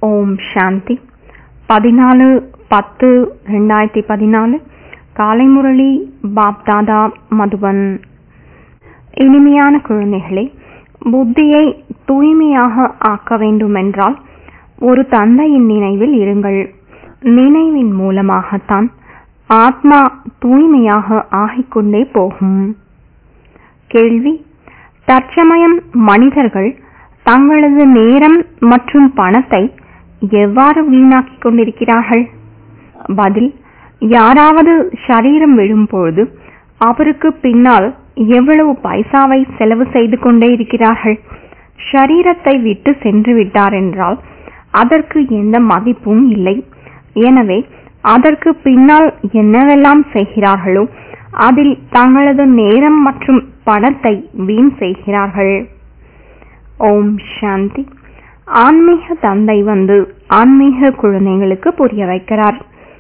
ஓம் சாந்தி பதினாலு பத்து ரெண்டாயிரத்தி பதினாலு காலை முரளி பாப்தாதா மதுபன் இனிமையான குழந்தைகளே புத்தியை தூய்மையாக ஆக்க வேண்டுமென்றால் ஒரு தந்தையின் நினைவில் இருங்கள் நினைவின் மூலமாகத்தான் ஆத்மா தூய்மையாக ஆகிக்கொண்டே போகும் கேள்வி தற்சமயம் மனிதர்கள் தங்களது நேரம் மற்றும் பணத்தை எவ்வாறு வீணாக்கிக் கொண்டிருக்கிறார்கள் பதில் யாராவது சரீரம் விழும்பொழுது அவருக்கு பின்னால் எவ்வளவு பைசாவை செலவு செய்து கொண்டே இருக்கிறார்கள் ஷரீரத்தை விட்டு சென்று விட்டார் என்றால் அதற்கு எந்த மதிப்பும் இல்லை எனவே அதற்கு பின்னால் என்னவெல்லாம் செய்கிறார்களோ அதில் தங்களது நேரம் மற்றும் பணத்தை வீண் செய்கிறார்கள் ஓம் சாந்தி ஆன்மீக தந்தை வந்து ஆன்மீக குழந்தைகளுக்கு புரிய வைக்கிறார்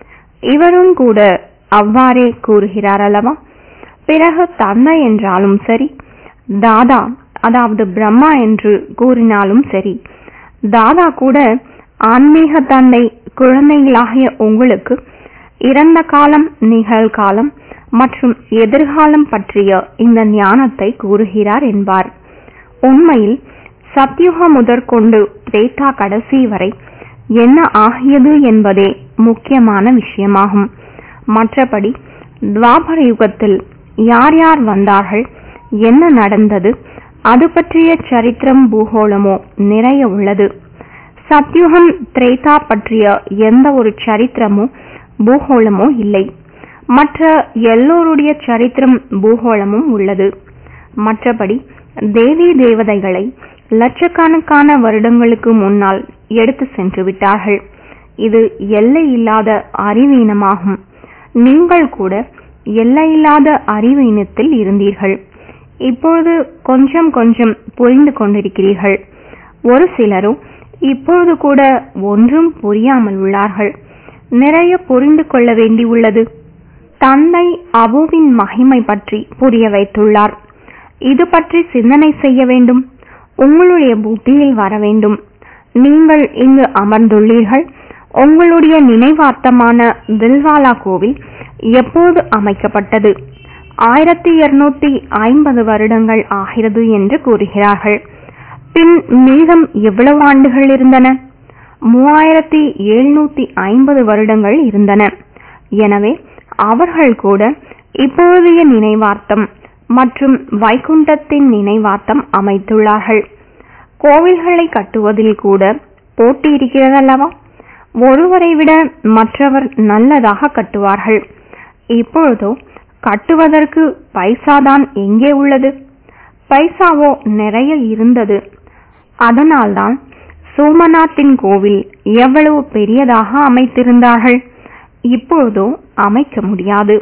இவரும் கூட அவ்வாறே கூறுகிறார் அல்லவா பிறகு தந்தை என்றாலும் சரி தாதா அதாவது பிரம்மா என்று கூறினாலும் சரி தாதா கூட ஆன்மீக தந்தை குழந்தைகளாகிய உங்களுக்கு இறந்த காலம் நிகழ்காலம் மற்றும் எதிர்காலம் பற்றிய இந்த ஞானத்தை கூறுகிறார் என்பார் உண்மையில் சத்யுக முதற்கொண்டு திரேதா கடைசி வரை என்ன ஆகியது என்பதே முக்கியமான விஷயமாகும் மற்றபடி துவாபர யுகத்தில் யார் யார் வந்தார்கள் என்ன நடந்தது அது பற்றிய சரித்திரம் பூகோளமோ நிறைய உள்ளது சத்யுகம் திரேதா பற்றிய எந்த ஒரு சரித்திரமோ பூகோளமோ இல்லை மற்ற எல்லோருடைய சரித்திரம் பூகோளமும் உள்ளது மற்றபடி தேவி தேவதைகளை லட்சக்கணக்கான வருடங்களுக்கு முன்னால் எடுத்து சென்று விட்டார்கள் இது எல்லை இல்லாத அறிவீனமாகும் நீங்கள் கூட எல்லையில்லாத அறிவீனத்தில் இருந்தீர்கள் இப்பொழுது கொஞ்சம் கொஞ்சம் புரிந்து கொண்டிருக்கிறீர்கள் ஒரு சிலரோ இப்பொழுது கூட ஒன்றும் புரியாமல் உள்ளார்கள் நிறைய புரிந்து கொள்ள வேண்டியுள்ளது தந்தை அபுவின் மகிமை பற்றி புரிய வைத்துள்ளார் இது பற்றி சிந்தனை செய்ய வேண்டும் உங்களுடைய புத்தியில் வர வேண்டும் நீங்கள் இங்கு அமர்ந்துள்ளீர்கள் உங்களுடைய நினைவார்த்தமான தில்வாலா கோவில் எப்போது அமைக்கப்பட்டது ஆயிரத்தி இருநூத்தி ஐம்பது வருடங்கள் ஆகிறது என்று கூறுகிறார்கள் பின் மீதம் எவ்வளவு ஆண்டுகள் இருந்தன மூவாயிரத்தி எழுநூத்தி ஐம்பது வருடங்கள் இருந்தன எனவே அவர்கள் கூட இப்பொழுதைய நினைவார்த்தம் மற்றும் வைகுண்டத்தின் நினைவார்த்தம் அமைத்துள்ளார்கள் கோவில்களை கட்டுவதில் கூட போட்டி இருக்கிறதல்லவா ஒருவரை விட மற்றவர் நல்லதாக கட்டுவார்கள் இப்பொழுதோ கட்டுவதற்கு பைசாதான் எங்கே உள்ளது பைசாவோ நிறைய இருந்தது அதனால்தான் சோமநாத்தின் கோவில் எவ்வளவு பெரியதாக அமைத்திருந்தார்கள் இப்பொழுதோ அமைக்க முடியாது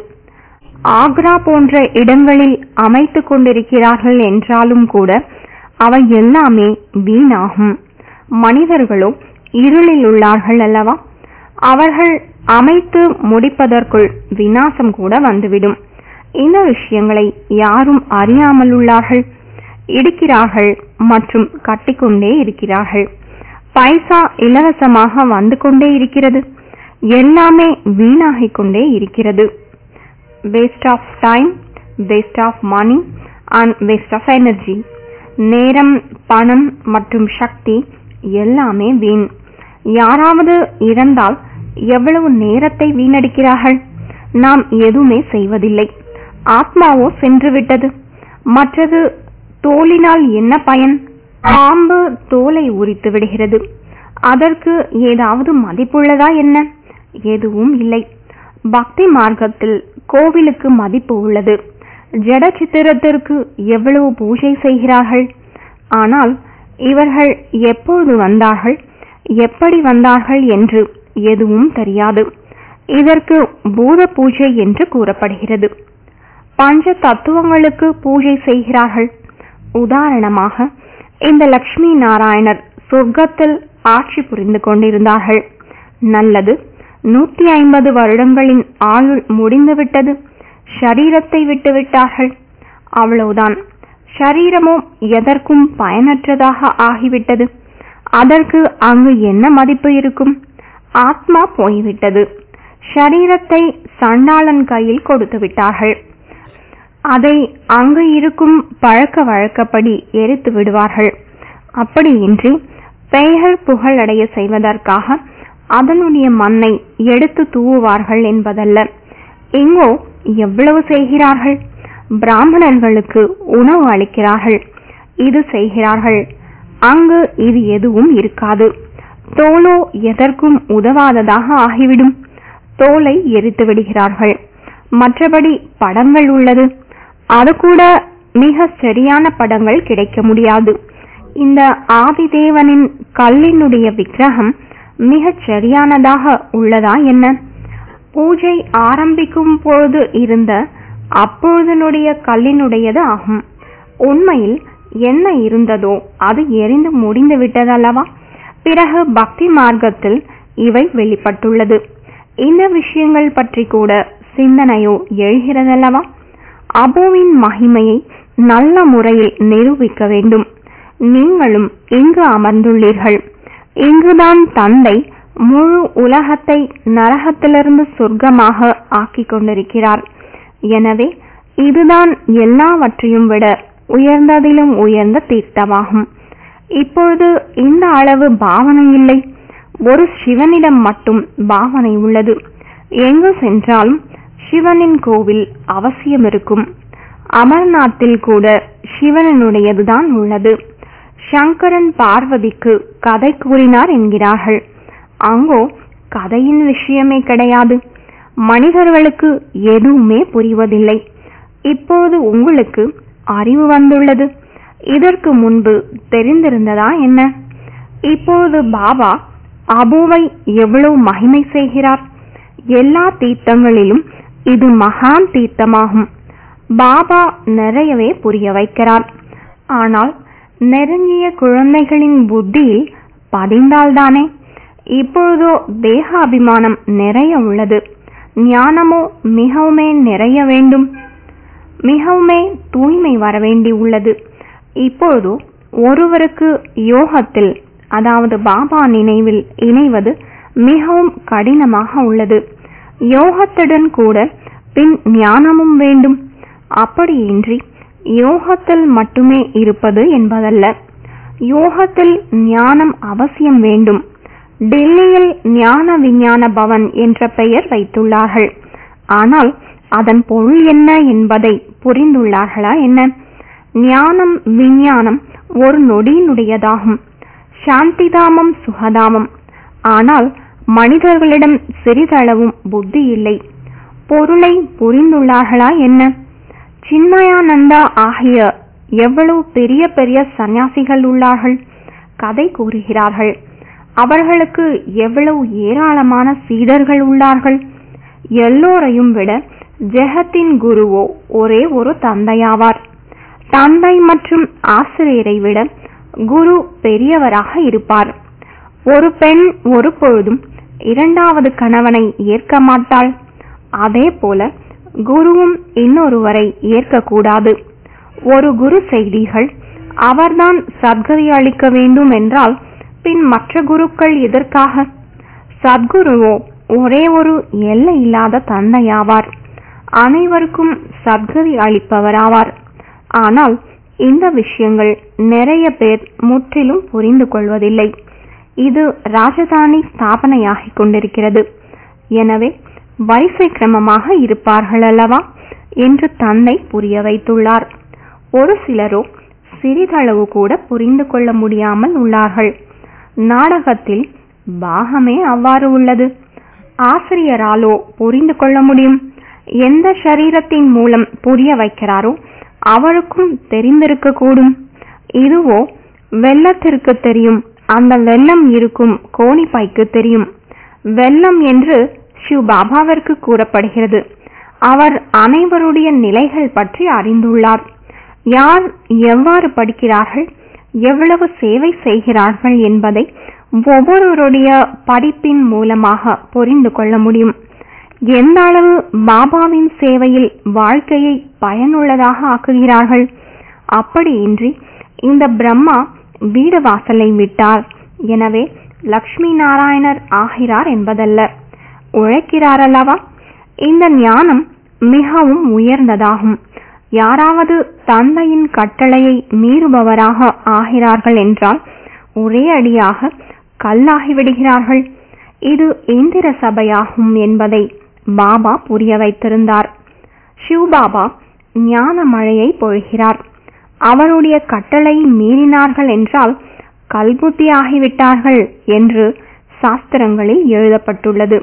ஆக்ரா போன்ற இடங்களில் அமைத்துக் கொண்டிருக்கிறார்கள் என்றாலும் கூட அவை எல்லாமே வீணாகும் மனிதர்களோ இருளில் உள்ளார்கள் அல்லவா அவர்கள் அமைத்து முடிப்பதற்குள் வினாசம் கூட வந்துவிடும் இந்த விஷயங்களை யாரும் அறியாமல் உள்ளார்கள் இடிக்கிறார்கள் மற்றும் கட்டிக்கொண்டே இருக்கிறார்கள் பைசா இலவசமாக வந்து கொண்டே இருக்கிறது எல்லாமே வீணாகிக் கொண்டே இருக்கிறது waste of time waste of money and waste of energy நேரம் பணம் மற்றும் சக்தி எல்லாமே வீண் யாராவது இறந்தால் எவ்வளவு நேரத்தை வீணடிக்கிறார்கள் நாம் எதுவுமே செய்வதில்லை ஆத்மாவோ சென்று விட்டது மற்றது தோலினால் என்ன பயன் பாம்பு தோலை உரித்து விடுகிறது அதற்கு ஏதாவது மதிப்புள்ளதா என்ன எதுவும் இல்லை பக்தி மார்க்கத்தில் கோவிலுக்கு மதிப்பு உள்ளது ஜட சித்திரத்திற்கு எவ்வளவு பூஜை செய்கிறார்கள் ஆனால் இவர்கள் எப்பொழுது வந்தார்கள் எப்படி வந்தார்கள் என்று எதுவும் தெரியாது இதற்கு பூத பூஜை என்று கூறப்படுகிறது பஞ்ச தத்துவங்களுக்கு பூஜை செய்கிறார்கள் உதாரணமாக இந்த லட்சுமி நாராயணர் சொர்க்கத்தில் ஆட்சி புரிந்து கொண்டிருந்தார்கள் நல்லது நூத்தி ஐம்பது வருடங்களின் ஆயுள் முடிந்துவிட்டது ஷரீரத்தை விட்டுவிட்டார்கள் அவ்வளவுதான் ஷரீரமோ எதற்கும் பயனற்றதாக ஆகிவிட்டது அதற்கு அங்கு என்ன மதிப்பு இருக்கும் ஆத்மா போய்விட்டது ஷரீரத்தை சண்டாளன் கையில் கொடுத்து விட்டார்கள் அதை அங்கு இருக்கும் பழக்க வழக்கப்படி எரித்து விடுவார்கள் அப்படியின்றி பெயர் புகழடைய செய்வதற்காக அதனுடைய மண்ணை எடுத்து தூவுவார்கள் என்பதல்ல இங்கோ எவ்வளவு செய்கிறார்கள் பிராமணர்களுக்கு உணவு அளிக்கிறார்கள் இது செய்கிறார்கள் அங்கு இது எதுவும் இருக்காது தோலோ எதற்கும் உதவாததாக ஆகிவிடும் தோலை எரித்து விடுகிறார்கள் மற்றபடி படங்கள் உள்ளது அது கூட மிக சரியான படங்கள் கிடைக்க முடியாது இந்த ஆதிதேவனின் கல்லினுடைய விக்கிரகம் மிகச் சரியானதாக உள்ளதா என்ன பூஜை ஆரம்பிக்கும் பொழுது இருந்த அப்பொழுதனுடைய கல்லினுடையது ஆகும் உண்மையில் என்ன இருந்ததோ அது எரிந்து முடிந்து விட்டதல்லவா பிறகு பக்தி மார்க்கத்தில் இவை வெளிப்பட்டுள்ளது இந்த விஷயங்கள் பற்றி கூட சிந்தனையோ எழுகிறதல்லவா அபுவின் மகிமையை நல்ல முறையில் நிரூபிக்க வேண்டும் நீங்களும் இங்கு அமர்ந்துள்ளீர்கள் இங்குதான் தந்தை முழு உலகத்தை நரகத்திலிருந்து சொர்க்கமாக ஆக்கிக் கொண்டிருக்கிறார் எனவே இதுதான் எல்லாவற்றையும் விட உயர்ந்ததிலும் உயர்ந்த தீர்த்தமாகும் இப்பொழுது இந்த அளவு பாவனை இல்லை ஒரு சிவனிடம் மட்டும் பாவனை உள்ளது எங்கு சென்றாலும் சிவனின் கோவில் அவசியம் இருக்கும் அமர்நாத்தில் கூட சிவனனுடையதுதான் உள்ளது சங்கரன் பார்வதிக்கு கதை கூறினார் என்கிறார்கள் அங்கோ கதையின் விஷயமே கிடையாது மனிதர்களுக்கு எதுவுமே புரிவதில்லை இப்போது உங்களுக்கு அறிவு வந்துள்ளது இதற்கு முன்பு தெரிந்திருந்ததா என்ன இப்போது பாபா அபுவை எவ்வளவு மகிமை செய்கிறார் எல்லா தீர்த்தங்களிலும் இது மகான் தீர்த்தமாகும் பாபா நிறையவே புரிய வைக்கிறார் ஆனால் நெருங்கிய குழந்தைகளின் புத்தியில் பதிந்தால்தானே இப்பொழுதோ தேகாபிமானம் நிறைய உள்ளது ஞானமோ மிகவுமே நிறைய வேண்டும் மிகவுமே தூய்மை வர வேண்டி உள்ளது இப்பொழுதோ ஒருவருக்கு யோகத்தில் அதாவது பாபா நினைவில் இணைவது மிகவும் கடினமாக உள்ளது யோகத்துடன் கூட பின் ஞானமும் வேண்டும் அப்படியின்றி யோகத்தில் மட்டுமே இருப்பது என்பதல்ல யோகத்தில் ஞானம் அவசியம் வேண்டும் டெல்லியில் ஞான விஞ்ஞான பவன் என்ற பெயர் வைத்துள்ளார்கள் ஆனால் அதன் பொருள் என்ன என்பதை புரிந்துள்ளார்களா என்ன ஞானம் விஞ்ஞானம் ஒரு நொடியினுடையதாகும் சாந்திதாமம் சுகதாமம் ஆனால் மனிதர்களிடம் சிறிதளவும் புத்தி இல்லை பொருளை புரிந்துள்ளார்களா என்ன சின்மயானந்தா ஆகிய எவ்வளவு பெரிய பெரிய சந்நியாசிகள் உள்ளார்கள் கதை கூறுகிறார்கள் அவர்களுக்கு எவ்வளவு ஏராளமான சீடர்கள் உள்ளார்கள் எல்லோரையும் விட ஜெகத்தின் குருவோ ஒரே ஒரு தந்தையாவார் தந்தை மற்றும் ஆசிரியரை விட குரு பெரியவராக இருப்பார் ஒரு பெண் ஒரு பொழுதும் இரண்டாவது கணவனை ஏற்க மாட்டாள் அதே போல குருவும் இன்னொருவரை ஏற்கக்கூடாது ஒரு குரு செய்திகள் அவர்தான் சத்கதி அளிக்க வேண்டும் என்றால் பின் மற்ற குருக்கள் எதற்காக சத்குருவோ ஒரே ஒரு எல்லை இல்லாத தந்தையாவார் அனைவருக்கும் சத்கதி அளிப்பவராவார் ஆனால் இந்த விஷயங்கள் நிறைய பேர் முற்றிலும் புரிந்து கொள்வதில்லை இது ராஜதானி ஸ்தாபனையாகிக் கொண்டிருக்கிறது எனவே வரிசை கிரமமாக இருப்பார்கள் அல்லவா என்று தந்தை புரிய வைத்துள்ளார் ஒரு சிலரோ சிறிதளவு கூட புரிந்து கொள்ள முடியாமல் உள்ளார்கள் நாடகத்தில் பாகமே அவ்வாறு உள்ளது ஆசிரியராலோ புரிந்து கொள்ள முடியும் எந்த சரீரத்தின் மூலம் புரிய வைக்கிறாரோ அவருக்கும் தெரிந்திருக்க கூடும் இதுவோ வெள்ளத்திற்கு தெரியும் அந்த வெள்ளம் இருக்கும் கோணிப்பைக்கு தெரியும் வெள்ளம் என்று சிவ் பாபாவிற்கு கூறப்படுகிறது அவர் அனைவருடைய நிலைகள் பற்றி அறிந்துள்ளார் யார் எவ்வாறு படிக்கிறார்கள் எவ்வளவு சேவை செய்கிறார்கள் என்பதை ஒவ்வொருவருடைய படிப்பின் மூலமாக புரிந்து கொள்ள முடியும் எந்த அளவு பாபாவின் சேவையில் வாழ்க்கையை பயனுள்ளதாக ஆக்குகிறார்கள் அப்படியின்றி இந்த பிரம்மா வீடு வாசலை விட்டார் எனவே லக்ஷ்மி நாராயணர் ஆகிறார் என்பதல்ல உழைக்கிறார் அல்லவா இந்த ஞானம் மிகவும் உயர்ந்ததாகும் யாராவது தந்தையின் கட்டளையை மீறுபவராக ஆகிறார்கள் என்றால் ஒரே அடியாக கல்லாகி விடுகிறார்கள் இது இந்திர சபையாகும் என்பதை பாபா புரிய வைத்திருந்தார் சிவபாபா ஞான மழையை பொழிகிறார் அவருடைய கட்டளை மீறினார்கள் என்றால் கல்புத்தி ஆகிவிட்டார்கள் என்று சாஸ்திரங்களில் எழுதப்பட்டுள்ளது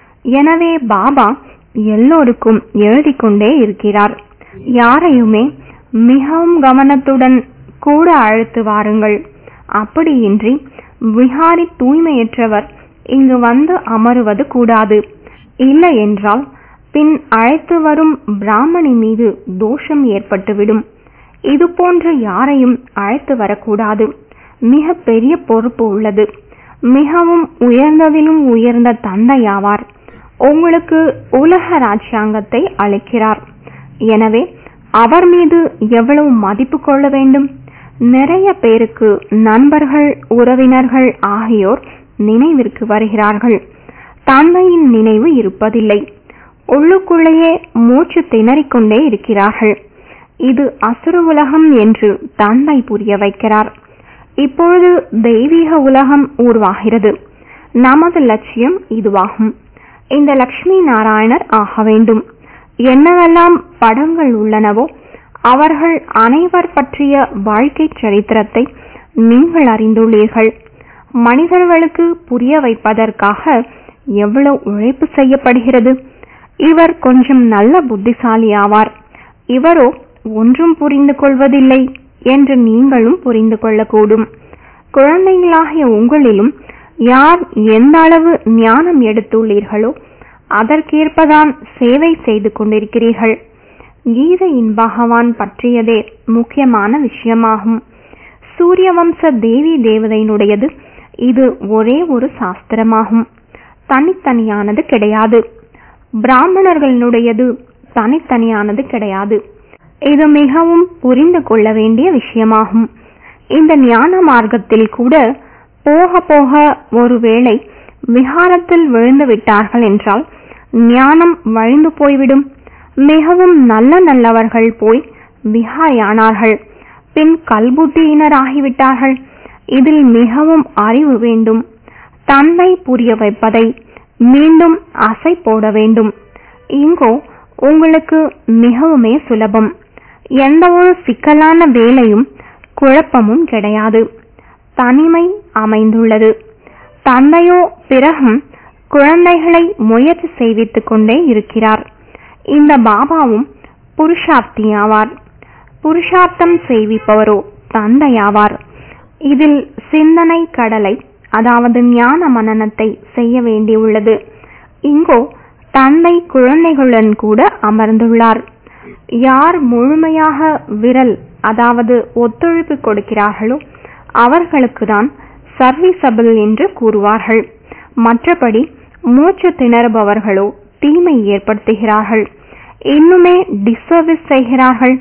எனவே பாபா எல்லோருக்கும் எழுதிக் கொண்டே இருக்கிறார் யாரையுமே மிகவும் கவனத்துடன் கூட அழைத்து வாருங்கள் அப்படியின்றி விஹாரி தூய்மையற்றவர் இங்கு வந்து அமருவது கூடாது இல்லை என்றால் பின் அழைத்து வரும் பிராமணி மீது தோஷம் ஏற்பட்டுவிடும் இது போன்ற யாரையும் அழைத்து வரக்கூடாது மிக பெரிய பொறுப்பு உள்ளது மிகவும் உயர்ந்ததிலும் உயர்ந்த தந்தையாவார் உங்களுக்கு உலக ராஜ்யாங்கத்தை அளிக்கிறார் எனவே அவர் மீது எவ்வளவு மதிப்பு கொள்ள வேண்டும் நிறைய பேருக்கு நண்பர்கள் உறவினர்கள் ஆகியோர் நினைவிற்கு வருகிறார்கள் தந்தையின் நினைவு இருப்பதில்லை உள்ளுக்குள்ளேயே மூச்சு திணறிக்கொண்டே இருக்கிறார்கள் இது அசுர உலகம் என்று தந்தை புரிய வைக்கிறார் இப்பொழுது தெய்வீக உலகம் உருவாகிறது நமது லட்சியம் இதுவாகும் இந்த லட்சுமி நாராயணர் ஆக வேண்டும் என்னவெல்லாம் படங்கள் உள்ளனவோ அவர்கள் அனைவர் பற்றிய வாழ்க்கை சரித்திரத்தை நீங்கள் அறிந்துள்ளீர்கள் மனிதர்களுக்கு புரிய வைப்பதற்காக எவ்வளவு உழைப்பு செய்யப்படுகிறது இவர் கொஞ்சம் நல்ல புத்திசாலி ஆவார் இவரோ ஒன்றும் புரிந்து கொள்வதில்லை என்று நீங்களும் புரிந்து கொள்ளக்கூடும் குழந்தைகளாகிய உங்களிலும் யார் எந்த அளவு ஞானம் எடுத்துள்ளீர்களோ அதற்கேற்பதான் சேவை செய்து கொண்டிருக்கிறீர்கள் கீதையின் பகவான் பற்றியதே முக்கியமான விஷயமாகும் சூரிய வம்ச தேவி தேவதையினுடையது இது ஒரே ஒரு சாஸ்திரமாகும் தனித்தனியானது கிடையாது பிராமணர்களுடையது தனித்தனியானது கிடையாது இது மிகவும் புரிந்து கொள்ள வேண்டிய விஷயமாகும் இந்த ஞான மார்க்கத்தில் கூட போக போக ஒருவேளை விகாரத்தில் விழுந்து விட்டார்கள் என்றால் ஞானம் வழிந்து போய்விடும் மிகவும் நல்ல நல்லவர்கள் போய் விகாரியானார்கள் பின் கல்புத்தியினராகிவிட்டார்கள் இதில் மிகவும் அறிவு வேண்டும் தன்னை புரிய வைப்பதை மீண்டும் அசை போட வேண்டும் இங்கோ உங்களுக்கு மிகவுமே சுலபம் எந்த ஒரு சிக்கலான வேலையும் குழப்பமும் கிடையாது தனிமை அமைந்துள்ளது தந்தையோ பிறகும் குழந்தைகளை முயற்சி செய்வித்துக் கொண்டே இருக்கிறார் இந்த பாபாவும் புருஷார்த்தியாவார் புருஷார்த்தம் செய்விப்பவரோ தந்தையாவார் இதில் சிந்தனை கடலை அதாவது ஞான மனனத்தை செய்ய வேண்டியுள்ளது இங்கோ தந்தை குழந்தைகளுடன் கூட அமர்ந்துள்ளார் யார் முழுமையாக விரல் அதாவது ஒத்துழைப்பு கொடுக்கிறார்களோ அவர்களுக்கு தான் சர்வீசபிள் என்று கூறுவார்கள் மற்றபடி மூச்சு திணறுபவர்களோ தீமை ஏற்படுத்துகிறார்கள் இன்னுமே டிசர்விஸ் செய்கிறார்கள்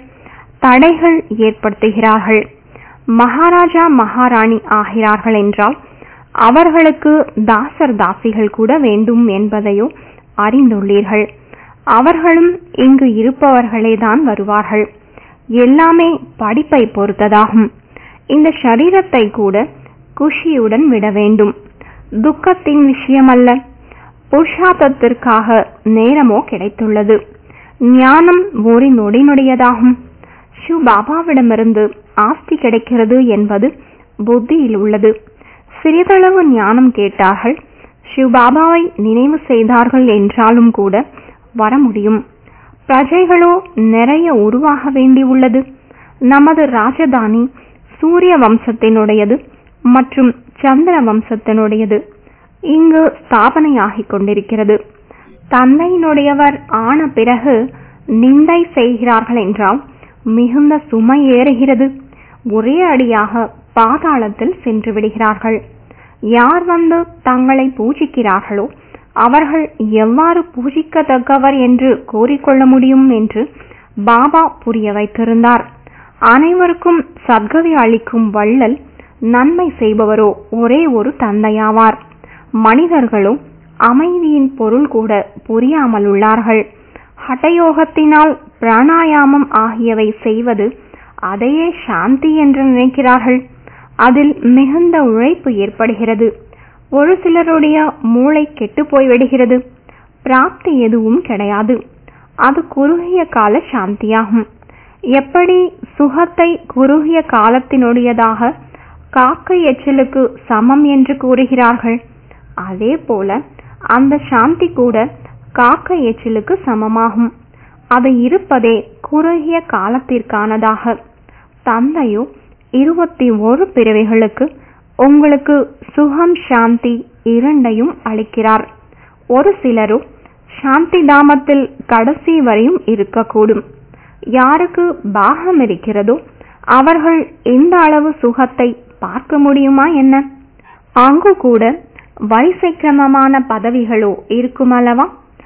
தடைகள் ஏற்படுத்துகிறார்கள் மகாராஜா மகாராணி ஆகிறார்கள் என்றால் அவர்களுக்கு தாசர் தாசிகள் கூட வேண்டும் என்பதையோ அறிந்துள்ளீர்கள் அவர்களும் இங்கு இருப்பவர்களே தான் வருவார்கள் எல்லாமே படிப்பை பொறுத்ததாகும் இந்த சரீரத்தை கூட குஷியுடன் விட வேண்டும் துக்கத்தின் விஷயமல்ல புருஷார்த்தத்திற்காக நேரமோ கிடைத்துள்ளது ஞானம் ஒரு நொடி நொடியதாகும் ஷிவ் பாபாவிடமிருந்து ஆஸ்தி கிடைக்கிறது என்பது புத்தியில் உள்ளது சிறிதளவு ஞானம் கேட்டார்கள் ஷிவ் பாபாவை நினைவு செய்தார்கள் என்றாலும் கூட வர முடியும் பிரஜைகளோ நிறைய உருவாக வேண்டியுள்ளது நமது ராஜதானி சூரிய வம்சத்தினுடையது மற்றும் சந்திர வம்சத்தினுடையது இங்கு ஸ்தாபனையாகிக் கொண்டிருக்கிறது தந்தையினுடையவர் ஆன பிறகு நிந்தை செய்கிறார்கள் என்றால் மிகுந்த சுமை ஏறுகிறது ஒரே அடியாக பாதாளத்தில் சென்று விடுகிறார்கள் யார் வந்து தங்களை பூஜிக்கிறார்களோ அவர்கள் எவ்வாறு பூஜிக்கத்தக்கவர் என்று கூறிக்கொள்ள முடியும் என்று பாபா புரிய வைத்திருந்தார் அனைவருக்கும் சத்கதி அளிக்கும் வள்ளல் நன்மை செய்பவரோ ஒரே ஒரு தந்தையாவார் மனிதர்களோ அமைதியின் பொருள் கூட புரியாமல் உள்ளார்கள் ஹடயோகத்தினால் பிராணாயாமம் ஆகியவை செய்வது அதையே சாந்தி என்று நினைக்கிறார்கள் அதில் மிகுந்த உழைப்பு ஏற்படுகிறது ஒரு சிலருடைய மூளை கெட்டு போய்விடுகிறது பிராப்தி எதுவும் கிடையாது அது குறுகிய கால சாந்தியாகும் எப்படி சுகத்தை குறுகிய காலத்தினுடையதாக காக்கை எச்சலுக்கு சமம் என்று கூறுகிறார்கள் அதே போல அந்த சாந்தி கூட காக்கை எச்சலுக்கு சமமாகும் அது இருப்பதே குறுகிய காலத்திற்கானதாக தந்தையோ இருபத்தி ஒரு பிறவைகளுக்கு உங்களுக்கு சுகம் சாந்தி இரண்டையும் அளிக்கிறார் ஒரு சிலரோ சாந்தி தாமத்தில் கடைசி வரையும் இருக்கக்கூடும் யாருக்கு பாகம் இருக்கிறதோ அவர்கள் எந்த அளவு சுகத்தை பார்க்க முடியுமா என்ன அங்கு கூட வரிசை கிரமமான பதவிகளோ இருக்குமல்லவா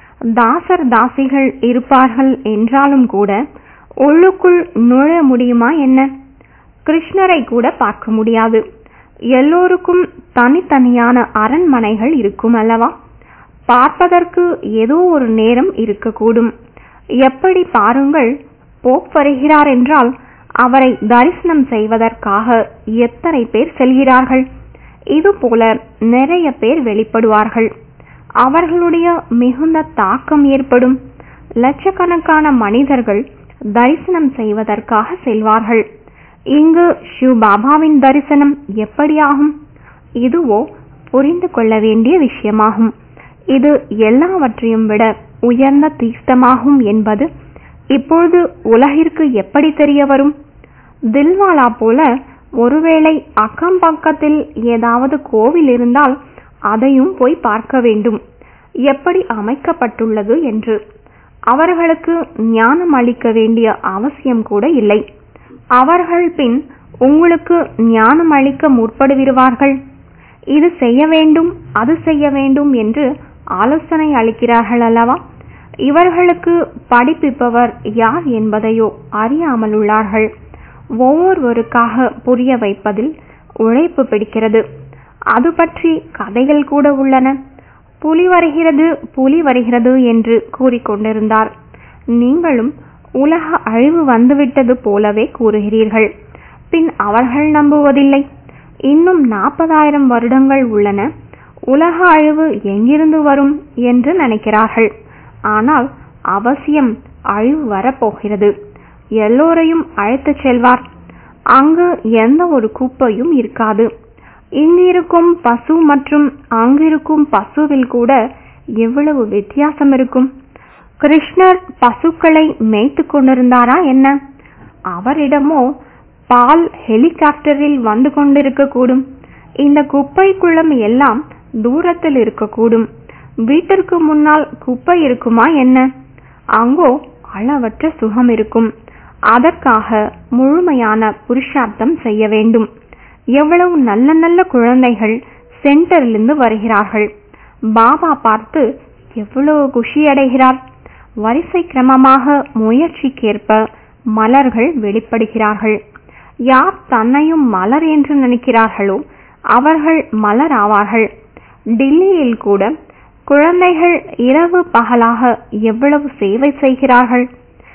தாசர் தாசிகள் இருப்பார்கள் என்றாலும் கூட உள்ளுக்குள் நுழைய முடியுமா என்ன கிருஷ்ணரை கூட பார்க்க முடியாது எல்லோருக்கும் தனித்தனியான அரண்மனைகள் இருக்கும் அல்லவா பார்ப்பதற்கு ஏதோ ஒரு நேரம் இருக்கக்கூடும் எப்படி பாருங்கள் போப் வருகிறார் என்றால் அவரை தரிசனம் செய்வதற்காக எத்தனை பேர் செல்கிறார்கள் இதுபோல நிறைய பேர் வெளிப்படுவார்கள் அவர்களுடைய மிகுந்த தாக்கம் ஏற்படும் லட்சக்கணக்கான மனிதர்கள் தரிசனம் செய்வதற்காக செல்வார்கள் இங்கு ஷிவ் பாபாவின் தரிசனம் எப்படியாகும் இதுவோ புரிந்து கொள்ள வேண்டிய விஷயமாகும் இது எல்லாவற்றையும் விட உயர்ந்த தீர்த்தமாகும் என்பது இப்பொழுது உலகிற்கு எப்படி தெரிய வரும் தில்வாலா போல ஒருவேளை அக்கம் பக்கத்தில் ஏதாவது கோவில் இருந்தால் அதையும் போய் பார்க்க வேண்டும் எப்படி அமைக்கப்பட்டுள்ளது என்று அவர்களுக்கு ஞானம் அளிக்க வேண்டிய அவசியம் கூட இல்லை அவர்கள் பின் உங்களுக்கு ஞானம் அளிக்க முற்படுவிடுவார்கள் இது செய்ய வேண்டும் அது செய்ய வேண்டும் என்று ஆலோசனை அளிக்கிறார்கள் அல்லவா இவர்களுக்கு படிப்பிப்பவர் யார் என்பதையோ அறியாமல் உள்ளார்கள் ஒவ்வொருவருக்காக புரிய வைப்பதில் உழைப்பு பிடிக்கிறது அது பற்றி கதைகள் கூட உள்ளன புலி வருகிறது புலி வருகிறது என்று கூறிக்கொண்டிருந்தார் நீங்களும் உலக அழிவு வந்துவிட்டது போலவே கூறுகிறீர்கள் பின் அவர்கள் நம்புவதில்லை இன்னும் நாற்பதாயிரம் வருடங்கள் உள்ளன உலக அழிவு எங்கிருந்து வரும் என்று நினைக்கிறார்கள் ஆனால் அவசியம் அழிவு வரப்போகிறது எல்லோரையும் அழைத்துச் செல்வார் அங்கு எந்த ஒரு குப்பையும் இருக்காது இங்கிருக்கும் பசு மற்றும் அங்கிருக்கும் பசுவில் கூட எவ்வளவு வித்தியாசம் இருக்கும் கிருஷ்ணர் பசுக்களை மேய்த்து கொண்டிருந்தாரா என்ன அவரிடமோ பால் ஹெலிகாப்டரில் வந்து கொண்டிருக்க கூடும் இந்த குப்பை குளம் எல்லாம் தூரத்தில் இருக்கக்கூடும் வீட்டிற்கு முன்னால் குப்பை இருக்குமா என்ன அங்கோ அளவற்ற சுகம் இருக்கும் அதற்காக முழுமையான புருஷார்த்தம் செய்ய வேண்டும் எவ்வளவு நல்ல நல்ல குழந்தைகள் சென்டரிலிருந்து வருகிறார்கள் பாபா பார்த்து எவ்வளவு குஷி அடைகிறார் வரிசை கிரமமாக முயற்சிக்கேற்ப மலர்கள் வெளிப்படுகிறார்கள் யார் தன்னையும் மலர் என்று நினைக்கிறார்களோ அவர்கள் மலர் ஆவார்கள் டில்லியில் கூட குழந்தைகள் இரவு பகலாக எவ்வளவு சேவை செய்கிறார்கள்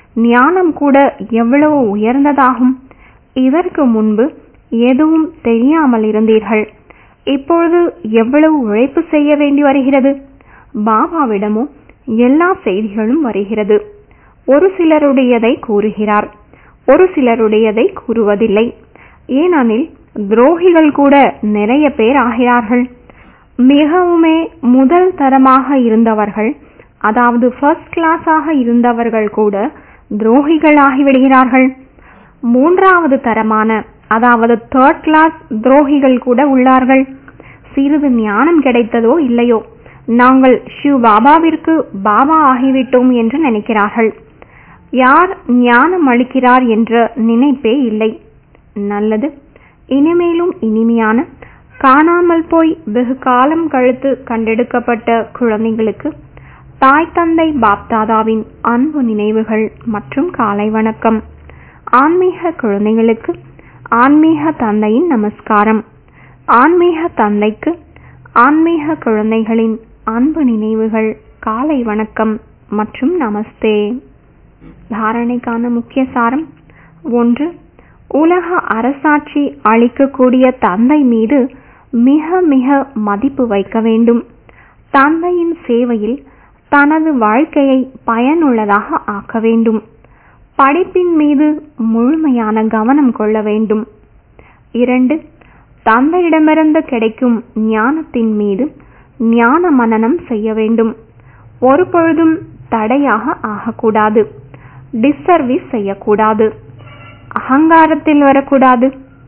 ஞானம் கூட எவ்வளவு உயர்ந்ததாகும் இதற்கு முன்பு எதுவும் தெரியாமல் இருந்தீர்கள் இப்பொழுது எவ்வளவு உழைப்பு செய்ய வேண்டி வருகிறது பாபாவிடமோ எல்லா செய்திகளும் வருகிறது ஒரு சிலருடையதை கூறுகிறார் ஒரு சிலருடையதை கூறுவதில்லை ஏனெனில் துரோகிகள் கூட நிறைய பேர் ஆகிறார்கள் மிகவுமே முதல் தரமாக இருந்தவர்கள் அதாவது ஃபர்ஸ்ட் கிளாஸாக இருந்தவர்கள் கூட துரோகிகள் ஆகிவிடுகிறார்கள் மூன்றாவது தரமான அதாவது தேர்ட் கிளாஸ் துரோகிகள் கூட உள்ளார்கள் சிறிது ஞானம் கிடைத்ததோ இல்லையோ நாங்கள் ஷிவ் பாபாவிற்கு பாபா ஆகிவிட்டோம் என்று நினைக்கிறார்கள் யார் ஞானம் அளிக்கிறார் என்ற நினைப்பே இல்லை நல்லது இனிமேலும் இனிமையான காணாமல் போய் வெகு காலம் கழித்து கண்டெடுக்கப்பட்ட குழந்தைகளுக்கு தாய் தந்தை பாப்தாதாவின் அன்பு நினைவுகள் மற்றும் காலை வணக்கம் ஆன்மீக குழந்தைகளுக்கு ஆன்மீக தந்தையின் நமஸ்காரம் ஆன்மீக தந்தைக்கு ஆன்மீக குழந்தைகளின் அன்பு நினைவுகள் காலை வணக்கம் மற்றும் நமஸ்தே தாரணைக்கான முக்கிய சாரம் ஒன்று உலக அரசாட்சி அளிக்கக்கூடிய தந்தை மீது மிக மிக மதிப்பு வைக்க வேண்டும் தந்தையின் சேவையில் தனது வாழ்க்கையை பயனுள்ளதாக ஆக்க வேண்டும் படிப்பின் மீது முழுமையான கவனம் கொள்ள வேண்டும் இரண்டு தந்தையிடமிருந்து கிடைக்கும் ஞானத்தின் மீது ஞான மனனம் செய்ய வேண்டும் ஒரு பொழுதும் தடையாக ஆகக்கூடாது டிஸ்சர்வீஸ் செய்யக்கூடாது அகங்காரத்தில் வரக்கூடாது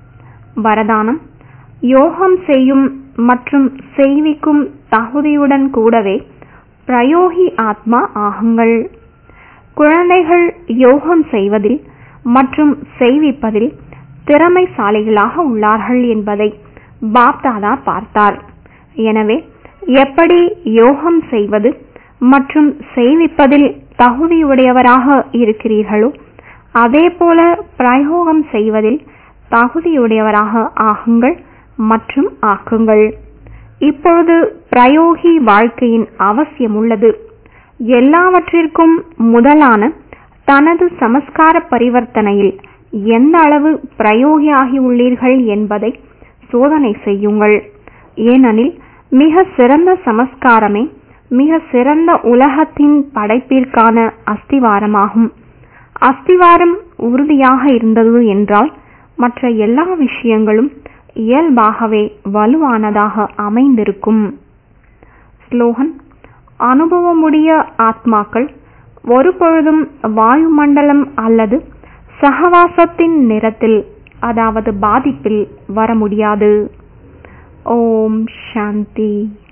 வரதானம் யோகம் செய்யும் மற்றும் செய்விக்கும் தகுதியுடன் கூடவே பிரயோகி ஆத்மா ஆகுங்கள் குழந்தைகள் யோகம் செய்வதில் மற்றும் செய்விப்பதில் திறமைசாலிகளாக உள்ளார்கள் என்பதை பாப்தாதா பார்த்தார் எனவே எப்படி யோகம் செய்வது மற்றும் செய்விப்பதில் தகுதியுடையவராக இருக்கிறீர்களோ அதேபோல பிரயோகம் செய்வதில் தகுதியுடையவராக ஆகுங்கள் மற்றும் ஆக்குங்கள் இப்பொழுது பிரயோகி வாழ்க்கையின் அவசியம் உள்ளது எல்லாவற்றிற்கும் முதலான தனது சமஸ்கார பரிவர்த்தனையில் எந்த அளவு பிரயோகியாகி உள்ளீர்கள் என்பதை சோதனை செய்யுங்கள் ஏனெனில் மிக சிறந்த சமஸ்காரமே மிக சிறந்த உலகத்தின் படைப்பிற்கான அஸ்திவாரமாகும் அஸ்திவாரம் உறுதியாக இருந்தது என்றால் மற்ற எல்லா விஷயங்களும் இயல்பாகவே வலுவானதாக அமைந்திருக்கும் ஸ்லோகன் அனுபவமுடைய ஆத்மாக்கள் ஒருபொழுதும் வாயுமண்டலம் அல்லது சகவாசத்தின் நிறத்தில் அதாவது பாதிப்பில் வர முடியாது ஓம் சாந்தி